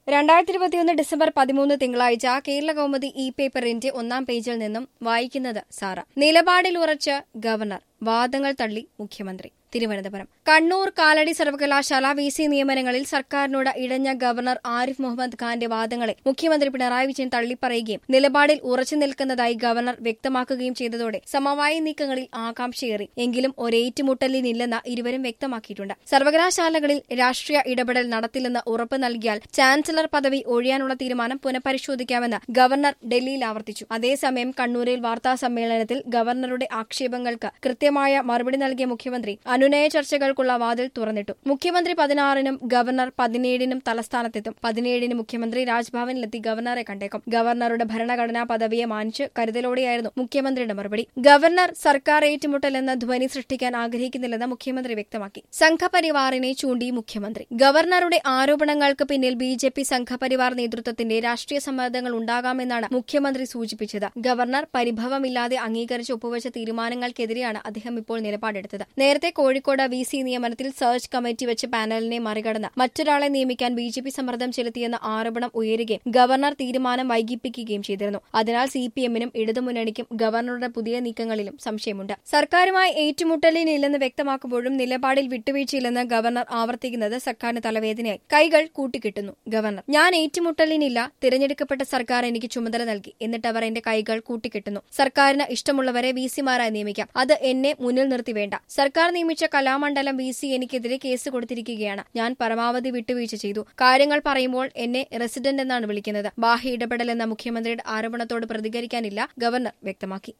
രണ്ടായിരത്തി ഇരുപത്തിയൊന്ന് ഡിസംബർ പതിമൂന്ന് തിങ്കളാഴ്ച കേരള കൗമുദി ഇ പേപ്പറിന്റെ ഒന്നാം പേജിൽ നിന്നും വായിക്കുന്നത് സാറ നിലപാടിൽ ഉറച്ച് ഗവർണർ വാദങ്ങൾ തള്ളി മുഖ്യമന്ത്രി തിരുവനന്തപുരം കണ്ണൂർ കാലടി സർവകലാശാല വി സി നിയമനങ്ങളിൽ സർക്കാരിനോട് ഇടഞ്ഞ ഗവർണർ ആരിഫ് മുഹമ്മദ് ഖാന്റെ വാദങ്ങളെ മുഖ്യമന്ത്രി പിണറായി വിജയൻ തള്ളിപ്പറയുകയും നിലപാടിൽ ഉറച്ചു നിൽക്കുന്നതായി ഗവർണർ വ്യക്തമാക്കുകയും ചെയ്തതോടെ സമവായ നീക്കങ്ങളിൽ ആകാംക്ഷയേറി എങ്കിലും ഒരേറ്റുമുട്ടലിനില്ലെന്ന് ഇരുവരും വ്യക്തമാക്കിയിട്ടുണ്ട് സർവകലാശാലകളിൽ രാഷ്ട്രീയ ഇടപെടൽ നടത്തില്ലെന്ന് ഉറപ്പ് നൽകിയാൽ ചാൻസലർ പദവി ഒഴിയാനുള്ള തീരുമാനം പുനഃപരിശോധിക്കാമെന്ന് ഗവർണർ ഡൽഹിയിൽ ആവർത്തിച്ചു അതേസമയം കണ്ണൂരിൽ വാർത്താ സമ്മേളനത്തിൽ ഗവർണറുടെ ആക്ഷേപങ്ങൾക്ക് കൃത്യമായ മറുപടി നൽകിയ മുഖ്യമന്ത്രി അനുനയ ചർച്ചകൾക്കുള്ള വാതിൽ തുറന്നിട്ടു മുഖ്യമന്ത്രി പതിനാറിനും ഗവർണർ പതിനേഴിനും തലസ്ഥാനത്തെത്തും പതിനേഴിന് മുഖ്യമന്ത്രി രാജ്ഭവനിലെത്തി ഗവർണറെ കണ്ടേക്കും ഗവർണറുടെ ഭരണഘടനാ പദവിയെ മാനിച്ച് കരുതലോടെയായിരുന്നു മുഖ്യമന്ത്രിയുടെ മറുപടി ഗവർണർ സർക്കാർ ഏറ്റുമുട്ടൽ എന്ന ധ്വനി സൃഷ്ടിക്കാൻ ആഗ്രഹിക്കുന്നില്ലെന്ന് മുഖ്യമന്ത്രി വ്യക്തമാക്കി സംഘപരിവാറിനെ ചൂണ്ടി മുഖ്യമന്ത്രി ഗവർണറുടെ ആരോപണങ്ങൾക്ക് പിന്നിൽ ബി ജെ പി സംഘപരിവാർ നേതൃത്വത്തിന്റെ രാഷ്ട്രീയ സമ്മർദ്ദങ്ങൾ ഉണ്ടാകാമെന്നാണ് മുഖ്യമന്ത്രി സൂചിപ്പിച്ചത് ഗവർണർ പരിഭവമില്ലാതെ അംഗീകരിച്ച് ഒപ്പുവച്ച തീരുമാനങ്ങൾക്കെതിരെയാണ് അദ്ദേഹം ഇപ്പോൾ നിലപാടെടുത്തത് നേരത്തെ കോഴിക്കോട് വി സി നിയമനത്തിൽ സെർച്ച് കമ്മിറ്റി വെച്ച് പാനലിനെ മറികടന്ന് മറ്റൊരാളെ നിയമിക്കാൻ ബി ജെ പി സമ്മർദ്ദം ചെലുത്തിയെന്ന ആരോപണം ഉയരുകയും ഗവർണർ തീരുമാനം വൈകിപ്പിക്കുകയും ചെയ്തിരുന്നു അതിനാൽ സി പി എമ്മിനും ഇടതുമുന്നണിക്കും ഗവർണറുടെ പുതിയ നീക്കങ്ങളിലും സംശയമുണ്ട് സർക്കാരുമായി ഏറ്റുമുട്ടലിനില്ലെന്ന് വ്യക്തമാക്കുമ്പോഴും നിലപാടിൽ വിട്ടുവീഴ്ചയില്ലെന്ന് ഗവർണർ ആവർത്തിക്കുന്നത് സർക്കാരിന് തലവേദനയായി കൈകൾ കൂട്ടിക്കിട്ടുന്നു ഗവർണർ ഞാൻ ഏറ്റുമുട്ടലിനില്ല തിരഞ്ഞെടുക്കപ്പെട്ട സർക്കാർ എനിക്ക് ചുമതല നൽകി എന്നിട്ട് അവർ എന്റെ കൈകൾ കൂട്ടിക്കെട്ടുന്നു സർക്കാരിന് ഇഷ്ടമുള്ളവരെ വി സിമാരായി നിയമിക്കാം അത് എന്നെ മുന്നിൽ നിർത്തി വേണ്ട സർക്കാർ നിയമിച്ച കലാമണ്ഡലം വി സി എനിക്കെതിരെ കേസ് കൊടുത്തിരിക്കുകയാണ് ഞാൻ പരമാവധി വിട്ടുവീഴ്ച ചെയ്തു കാര്യങ്ങൾ പറയുമ്പോൾ എന്നെ റെസിഡന്റ് എന്നാണ് വിളിക്കുന്നത് ബാഹ്യ ഇടപെടൽ എന്ന മുഖ്യമന്ത്രിയുടെ ആരോപണത്തോട് പ്രതികരിക്കാനില്ല ഗവർണർ വ്യക്തമാക്കി